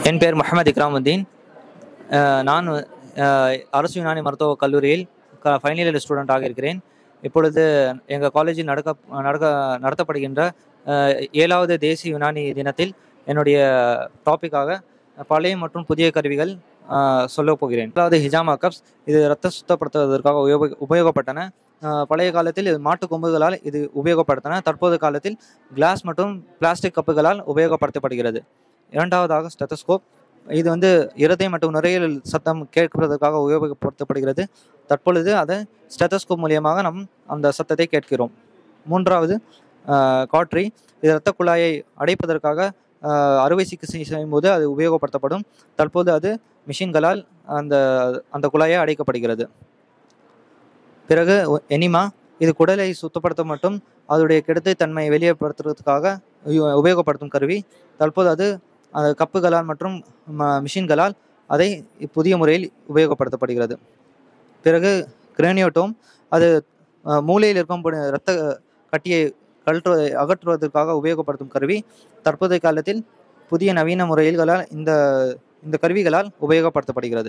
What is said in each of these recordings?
என் பேர் முகமது இக்ராமுத்தீன் அஹ் நான் அஹ், அரசு யுனானி மருத்துவக் கல்லூரியில் க ஃபைனல் இயர் ஸ்டூடெண்ட்டாக இருக்கிறேன் இப்பொழுது எங்கள் காலேஜில் நடக்க நடக்க நடத்தப்படுகின்ற அஹ், ஏழாவது தேசிய யுனானி தினத்தில் என்னுடைய டாப்பிக்காக பழைய மற்றும் புதிய கருவிகள் அஹ், சொல்லப் போகிறேன் அதாவது ஹிஜாமா கப்ஸ் இது ரத்த சுத்தப்படுத்துவதற்காக உபயோக உபயோகப்பட்டன அஹ், பழைய காலத்தில் இது மாட்டு கொம்புகளால் இது உபயோகப்படுத்தின தற்போது காலத்தில் கிளாஸ் மற்றும் பிளாஸ்டிக் கப்புகளால் உபயோகப்படுத்தப்படுகிறது இரண்டாவதாக ஸ்டெத்தஸ்கோப் இது வந்து இருதயம் மற்றும் நுரையீரல் சத்தம் கேட்பதற்காக உபயோகப்படுத்தப்படுகிறது தற்பொழுது அதை ஸ்டெத்தஸ்கோப் மூலியமாக நம் அந்த சத்தத்தை கேட்கிறோம் மூன்றாவது காட்ரி இது இரத்த குழாயை அடைப்பதற்காக ஆஹ், அறுவை சிகிச்சை செய்யும்போது அது உபயோகப்படுத்தப்படும் தற்போது அது மிஷின்களால் அந்த அந்த குழாயை அடைக்கப்படுகிறது பிறகு எனிமா இது குடலை சுத்தப்படுத்த மட்டும் அதோடைய கிடைத்தை தன்மையை வெளியேப்படுத்துறதுக்காக உ- உபயோகப்படுத்தும் கருவி தற்போது அது அந்த கப்புகளால் மற்றும் ம- மிஷின்களால் அதை புதிய முறையில் உபயோகப்படுத்தப்படுகிறது பிறகு கிரேனியோட்டோம் அது அஹ், மூளையில் இருக்கும் பொ- இரத்த கட்டியை கழற்று அகற்றுவதற்காக உபயோகப்படுத்தும் கருவி தற்போதைய காலத்தில் புதிய நவீன முறைகளால் இந்த இந்த கருவிகளால் உபயோகப்படுத்தப்படுகிறது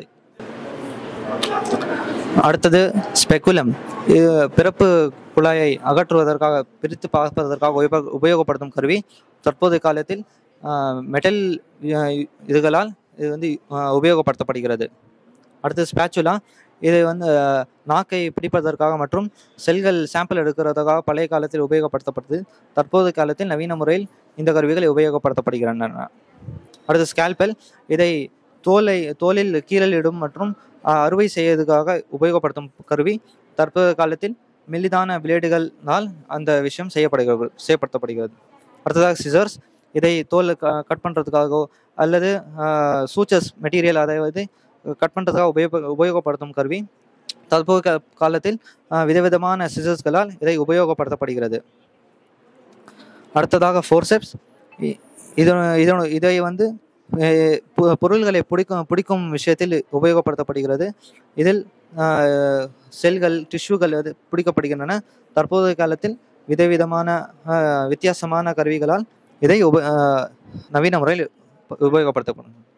அடுத்தது ஸ்பெக்குலம் இது பிறப்பு குழாயை அகற்றுவதற்காக பிரித்து பார்ப்பதற்காக உபயோக உபயோகப்படுத்தும் கருவி தற்போதைய காலத்தில் மெட்டல் இதுகளால் இது வந்து ஆஹ், உபயோகப்படுத்தப்படுகிறது அடுத்து ஸ்பேச்சுலா இது வந்து ஆஹ், நாக்கை பிடிப்பதற்காக மற்றும் செல்கள் சாம்பிள் எடுக்கிறதுக்காக பழைய காலத்தில் உபயோகப்படுத்தப்பட்டது தற்போதைய காலத்தில் நவீன முறையில் இந்த கருவிகள் உபயோகப்படுத்தப்படுகின்றன அடுத்து ஸ்கேல்பெல் இதை தோலை தோலில் கீறலிடும் மற்றும் ஆஹ், அறுவை செய்வதற்காக உபயோகப்படுத்தும் கருவி தற்போதைய காலத்தில் மெல்லிதான பிளேடுகளால் அந்த விஷயம் செய்யப்படுகிறது செய்யப்படுத்தப்படுகிறது அடுத்ததாக சிசர்ஸ் இதை தோல் கட் பண்ணுறதுக்காகவோ அல்லது சூச்சஸ் மெட்டீரியல் அதாவது கட் பண்ணுறதுக்காக உபயோக உபயோகப்படுத்தும் கருவி தற்போது கா- காலத்தில் ஆஹ், விதவிதமான சிசர்ஸ்களால் இதை உபயோகப்படுத்தப்படுகிறது அடுத்ததாக ஃபோர்செப்ஸ் இது இது இதை வந்து அஹ், பொ- பொருள்களை பிடிக்கும் பிடிக்கும் விஷயத்தில் உபயோகப்படுத்தப்படுகிறது இதில் ஆஹ், செல்கள் டிஷ்யூகள் அது பிடிக்கப்படுகின்றன தற்போதைய காலத்தில் விதவிதமான ஆஹ், வித்தியாசமான கருவிகளால் இதை உப ஆஹ், நவீன முறையில் உபயோகப்படுத்தப்படும்